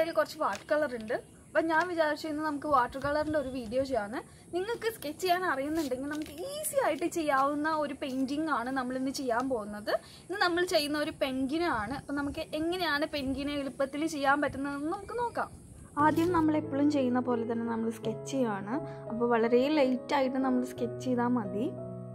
കയ്യിൽ കുറച്ച് water colour ഉണ്ട് അപ്പം ഞാൻ വിചാരിച്ചു ഇന്ന് നമുക്ക് വാട്ടർ കളറിൻ്റെ ഒരു വീഡിയോ ചെയ്യാന്ന് നിങ്ങൾക്ക് സ്കെച്ച് ചെയ്യാൻ അറിയുന്നുണ്ടെങ്കിൽ നമുക്ക് ഈസി ആയിട്ട് ചെയ്യാവുന്ന ഒരു പെയിൻറ്റിംഗ് ആണ് നമ്മൾ ഇന്ന് ചെയ്യാൻ പോകുന്നത് ഇന്ന് നമ്മൾ ചെയ്യുന്ന ഒരു പെൻഗിനാണ് അപ്പം നമുക്ക് എങ്ങനെയാണ് പെൻഗിനെ എളുപ്പത്തിൽ ചെയ്യാൻ പറ്റുന്നതെന്ന് നമുക്ക് നോക്കാം ആദ്യം നമ്മൾ എപ്പോഴും ചെയ്യുന്ന പോലെ തന്നെ നമ്മൾ സ്കെച്ച് ചെയ്യുകയാണ് അപ്പോൾ വളരെ ലൈറ്റായിട്ട് നമ്മൾ സ്കെച്ച് ചെയ്താൽ മതി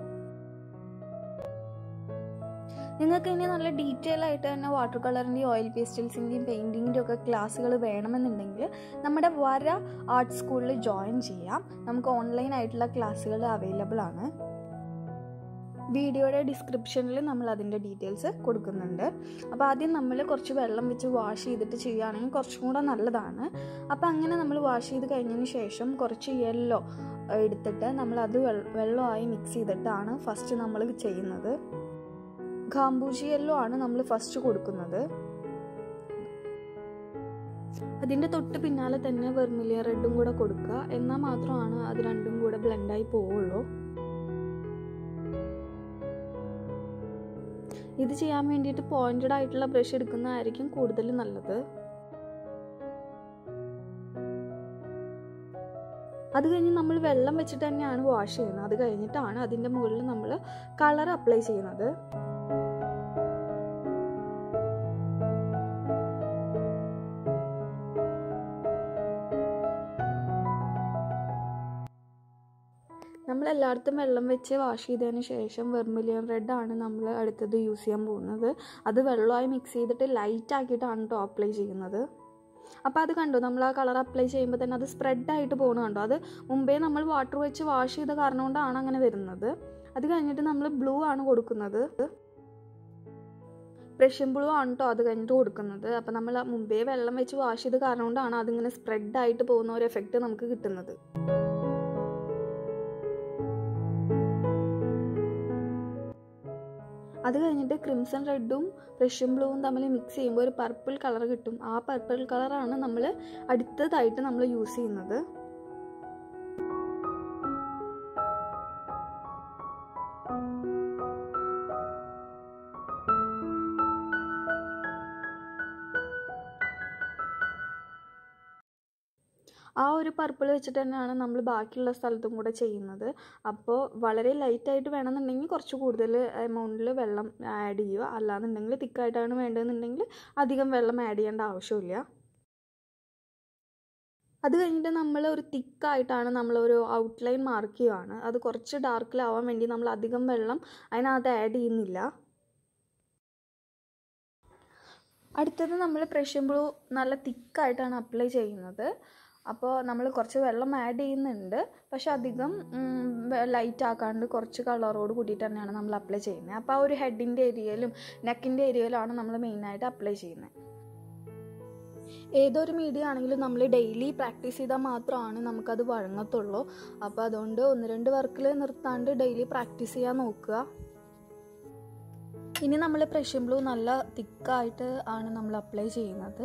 നിങ്ങൾക്ക് ഇനി നല്ല ഡീറ്റെയിൽ ആയിട്ട് തന്നെ വാട്ടർ കളറിൻ്റെയും ഓയിൽ പേസ്റ്റൽസിൻ്റെയും പെയിൻറ്റിങ്ങിൻ്റെ ഒക്കെ ക്ലാസ്സുകൾ വേണമെന്നുണ്ടെങ്കിൽ നമ്മുടെ വര ആർട്ട് സ്കൂളിൽ ജോയിൻ ചെയ്യാം നമുക്ക് ഓൺലൈൻ ആയിട്ടുള്ള ക്ലാസ്സുകൾ അവൈലബിൾ ആണ് വീഡിയോയുടെ ഡിസ്ക്രിപ്ഷനിൽ നമ്മൾ അതിൻ്റെ ഡീറ്റെയിൽസ് കൊടുക്കുന്നുണ്ട് അപ്പോൾ ആദ്യം നമ്മൾ കുറച്ച് വെള്ളം വെച്ച് വാഷ് ചെയ്തിട്ട് ചെയ്യുകയാണെങ്കിൽ കുറച്ചും കൂടെ നല്ലതാണ് അപ്പോൾ അങ്ങനെ നമ്മൾ വാഷ് ചെയ്ത് കഴിഞ്ഞതിന് ശേഷം കുറച്ച് യെല്ലോ എടുത്തിട്ട് നമ്മളത് വെള്ളമായി മിക്സ് ചെയ്തിട്ടാണ് ഫസ്റ്റ് നമ്മൾ ചെയ്യുന്നത് ഗാംബൂജി യെല്ലോ ആണ് നമ്മൾ ഫസ്റ്റ് കൊടുക്കുന്നത് അതിൻ്റെ തൊട്ട് പിന്നാലെ തന്നെ വെർമിലിയ റെഡും കൂടെ കൊടുക്കുക എന്നാൽ മാത്രമാണ് അത് രണ്ടും കൂടെ ബ്ലെൻഡായി പോവുള്ളൂ ഇത് ചെയ്യാൻ വേണ്ടിയിട്ട് പോയിന്റഡ് ആയിട്ടുള്ള ബ്രഷ് എടുക്കുന്നതായിരിക്കും കൂടുതൽ നല്ലത് അത് കഴിഞ്ഞ് നമ്മൾ വെള്ളം വെച്ചിട്ട് തന്നെയാണ് വാഷ് ചെയ്യുന്നത് അത് കഴിഞ്ഞിട്ടാണ് അതിൻ്റെ മുകളിൽ നമ്മൾ കളർ അപ്ലൈ ചെയ്യുന്നത് നമ്മൾ എല്ലായിടത്തും വെള്ളം വെച്ച് വാഷ് ചെയ്തതിന് ശേഷം വെർമിലിയൻ റെഡ് ആണ് നമ്മൾ അടുത്തത് യൂസ് ചെയ്യാൻ പോകുന്നത് അത് വെള്ളമായി മിക്സ് ചെയ്തിട്ട് ലൈറ്റ് ആക്കിയിട്ടാണ് കേട്ടോ അപ്ലൈ ചെയ്യുന്നത് അപ്പോൾ അത് കണ്ടോ നമ്മൾ ആ കളർ അപ്ലൈ ചെയ്യുമ്പോൾ തന്നെ അത് സ്പ്രെഡ് ആയിട്ട് പോകുന്നത് കണ്ടോ അത് മുമ്പേ നമ്മൾ വാട്ടർ വെച്ച് വാഷ് ചെയ്ത കാരണം കൊണ്ടാണ് അങ്ങനെ വരുന്നത് അത് കഴിഞ്ഞിട്ട് നമ്മൾ ബ്ലൂ ആണ് കൊടുക്കുന്നത് പ്രഷ്യൻ ബ്ലൂ ആണ് കേട്ടോ അത് കഴിഞ്ഞിട്ട് കൊടുക്കുന്നത് അപ്പോൾ നമ്മൾ മുമ്പേ വെള്ളം വെച്ച് വാഷ് ചെയ്ത കാരണം കൊണ്ടാണ് അതിങ്ങനെ സ്പ്രെഡ് ആയിട്ട് പോകുന്ന ഒരു എഫക്റ്റ് നമുക്ക് കിട്ടുന്നത് അത് കഴിഞ്ഞിട്ട് ക്രിംസൺ റെഡും റഷ്യൻ ബ്ലൂവും തമ്മിൽ മിക്സ് ചെയ്യുമ്പോൾ ഒരു പർപ്പിൾ കളർ കിട്ടും ആ പർപ്പിൾ കളറാണ് നമ്മൾ അടുത്തതായിട്ട് നമ്മൾ യൂസ് ചെയ്യുന്നത് ആ ഒരു പർപ്പിൾ വെച്ചിട്ട് തന്നെയാണ് നമ്മൾ ബാക്കിയുള്ള സ്ഥലത്തും കൂടെ ചെയ്യുന്നത് അപ്പോൾ വളരെ ലൈറ്റായിട്ട് വേണമെന്നുണ്ടെങ്കിൽ കുറച്ച് കൂടുതൽ എമൗണ്ടിൽ വെള്ളം ആഡ് ചെയ്യുക അല്ലാന്നുണ്ടെങ്കിൽ തിക്കായിട്ടാണ് വേണ്ടതെന്നുണ്ടെങ്കിൽ അധികം വെള്ളം ആഡ് ചെയ്യേണ്ട ആവശ്യമില്ല അത് കഴിഞ്ഞിട്ട് നമ്മൾ ഒരു തിക്കായിട്ടാണ് നമ്മളൊരു ഔട്ട്ലൈൻ മാർക്ക് ചെയ്യുകയാണ് അത് കുറച്ച് ഡാർക്കിലാവാൻ വേണ്ടി നമ്മൾ അധികം വെള്ളം അതിനകത്ത് ആഡ് ചെയ്യുന്നില്ല അടുത്തത് നമ്മൾ പ്രഷ്യൻ ബ്ലൂ നല്ല തിക്കായിട്ടാണ് അപ്ലൈ ചെയ്യുന്നത് അപ്പോൾ നമ്മൾ കുറച്ച് വെള്ളം ആഡ് ചെയ്യുന്നുണ്ട് പക്ഷെ അധികം ലൈറ്റ് ആക്കാണ്ട് കുറച്ച് കളറോട് കൂട്ടിയിട്ട് തന്നെയാണ് നമ്മൾ അപ്ലൈ ചെയ്യുന്നത് അപ്പോൾ ആ ഒരു ഹെഡിൻ്റെ ഏരിയയിലും നെക്കിൻ്റെ ഏരിയയിലാണ് നമ്മൾ മെയിനായിട്ട് അപ്ലൈ ചെയ്യുന്നത് ഏതൊരു മീഡിയ ആണെങ്കിലും നമ്മൾ ഡെയിലി പ്രാക്ടീസ് ചെയ്താൽ മാത്രമാണ് നമുക്കത് വഴങ്ങത്തുള്ളൂ അപ്പോൾ അതുകൊണ്ട് ഒന്ന് രണ്ട് വർക്കിൽ നിർത്താണ്ട് ഡെയിലി പ്രാക്ടീസ് ചെയ്യാൻ നോക്കുക ഇനി നമ്മൾ പ്രഷ്യൻ ബ്ലൂ നല്ല തിക്കായിട്ട് ആണ് നമ്മൾ അപ്ലൈ ചെയ്യുന്നത്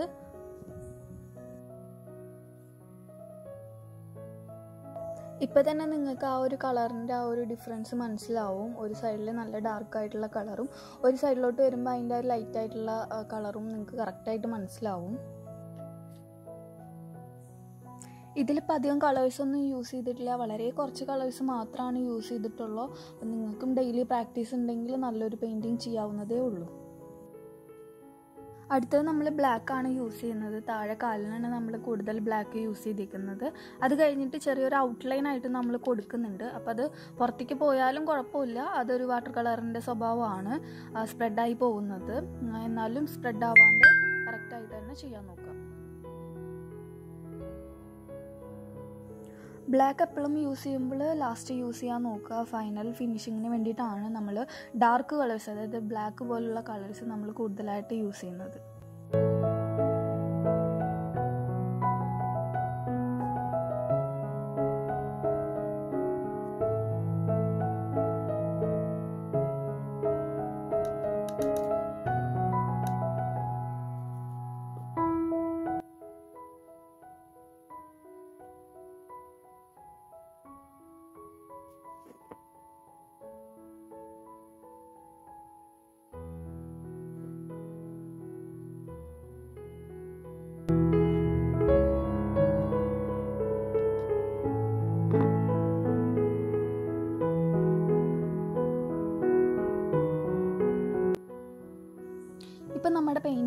ഇപ്പം തന്നെ നിങ്ങൾക്ക് ആ ഒരു കളറിൻ്റെ ആ ഒരു ഡിഫറൻസ് മനസ്സിലാവും ഒരു സൈഡിൽ നല്ല ഡാർക്ക് ആയിട്ടുള്ള കളറും ഒരു സൈഡിലോട്ട് വരുമ്പോൾ അതിൻ്റെ ലൈറ്റ് ആയിട്ടുള്ള കളറും നിങ്ങൾക്ക് കറക്റ്റായിട്ട് മനസ്സിലാവും ഇതിലിപ്പോൾ അധികം കളേഴ്സ് ഒന്നും യൂസ് ചെയ്തിട്ടില്ല വളരെ കുറച്ച് കളേഴ്സ് മാത്രമാണ് യൂസ് ചെയ്തിട്ടുള്ളൂ അപ്പം നിങ്ങൾക്കും ഡെയിലി പ്രാക്ടീസ് ഉണ്ടെങ്കിൽ നല്ലൊരു പെയിൻറ്റിങ് ചെയ്യാവുന്നതേ ഉള്ളൂ അടുത്തത് നമ്മൾ ബ്ലാക്ക് ആണ് യൂസ് ചെയ്യുന്നത് താഴെ കാലിനാണ് നമ്മൾ കൂടുതൽ ബ്ലാക്ക് യൂസ് ചെയ്തിരിക്കുന്നത് അത് കഴിഞ്ഞിട്ട് ചെറിയൊരു ഔട്ട്ലൈൻ ആയിട്ട് നമ്മൾ കൊടുക്കുന്നുണ്ട് അപ്പോൾ അത് പുറത്തേക്ക് പോയാലും കുഴപ്പമില്ല അതൊരു വാട്ടർ കളറിൻ്റെ സ്വഭാവമാണ് സ്പ്രെഡായി പോകുന്നത് എന്നാലും സ്പ്രെഡ് ആവാണ്ട് കറക്റ്റായിട്ട് തന്നെ ചെയ്യാൻ നോക്കുക ബ്ലാക്ക് എപ്പോഴും യൂസ് ചെയ്യുമ്പോൾ ലാസ്റ്റ് യൂസ് ചെയ്യാൻ നോക്കുക ഫൈനൽ ഫിനിഷിങ്ങിന് വേണ്ടിയിട്ടാണ് നമ്മൾ ഡാർക്ക് കളേഴ്സ് അതായത് ബ്ലാക്ക് പോലുള്ള കളേഴ്സ് നമ്മൾ കൂടുതലായിട്ട് യൂസ് ചെയ്യുന്നത്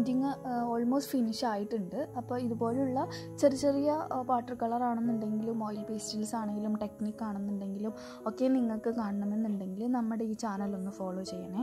പെയിൻറ്റിങ് ഓൾമോസ്റ്റ് ഫിനിഷ് ആയിട്ടുണ്ട് അപ്പോൾ ഇതുപോലുള്ള ചെറിയ ചെറിയ വാട്ടർ കളർ ആണെന്നുണ്ടെങ്കിലും ഓയിൽ പേസ്റ്റിൽസ് ആണെങ്കിലും ടെക്നിക്ക് ആണെന്നുണ്ടെങ്കിലും ഒക്കെ നിങ്ങൾക്ക് കാണണമെന്നുണ്ടെങ്കിൽ നമ്മുടെ ഈ ചാനൽ ഒന്ന് ഫോളോ ചെയ്യണേ